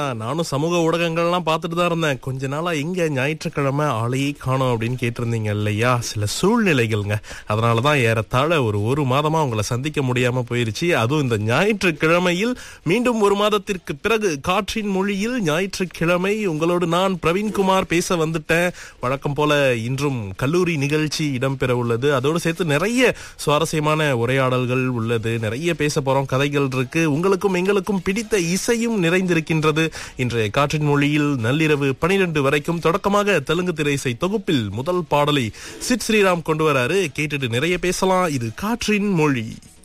நானும் சமூக ஊடகங்கள்லாம் பார்த்துட்டு தான் இருந்தேன் கொஞ்ச நாளா எங்க ஞாயிற்றுக்கிழமை ஆளையே காணோம் அப்படின்னு கேட்டிருந்தீங்க இல்லையா சில சூழ்நிலைகள்ங்க அதனால தான் ஏறத்தாழ ஒரு ஒரு மாதமா உங்களை சந்திக்க முடியாம போயிருச்சு அதுவும் இந்த ஞாயிற்றுக்கிழமையில் மீண்டும் ஒரு மாதத்திற்கு பிறகு காற்றின் மொழியில் ஞாயிற்றுக்கிழமை உங்களோடு நான் பிரவீன்குமார் பேச வந்துட்டேன் வழக்கம் போல இன்றும் கல்லூரி நிகழ்ச்சி இடம்பெற உள்ளது அதோடு சேர்த்து நிறைய சுவாரஸ்யமான உரையாடல்கள் உள்ளது நிறைய பேச போறோம் கதைகள் இருக்கு உங்களுக்கும் எங்களுக்கும் பிடித்த இசையும் நிறைந்திருக்கின்றது இன்றைய காற்றின் மொழியில் நள்ளிரவு பனிரெண்டு வரைக்கும் தொடக்கமாக தெலுங்கு திரை இசை தொகுப்பில் முதல் பாடலை சிட் ஸ்ரீராம் கொண்டு வராரு கேட்டுட்டு நிறைய பேசலாம் இது காற்றின் மொழி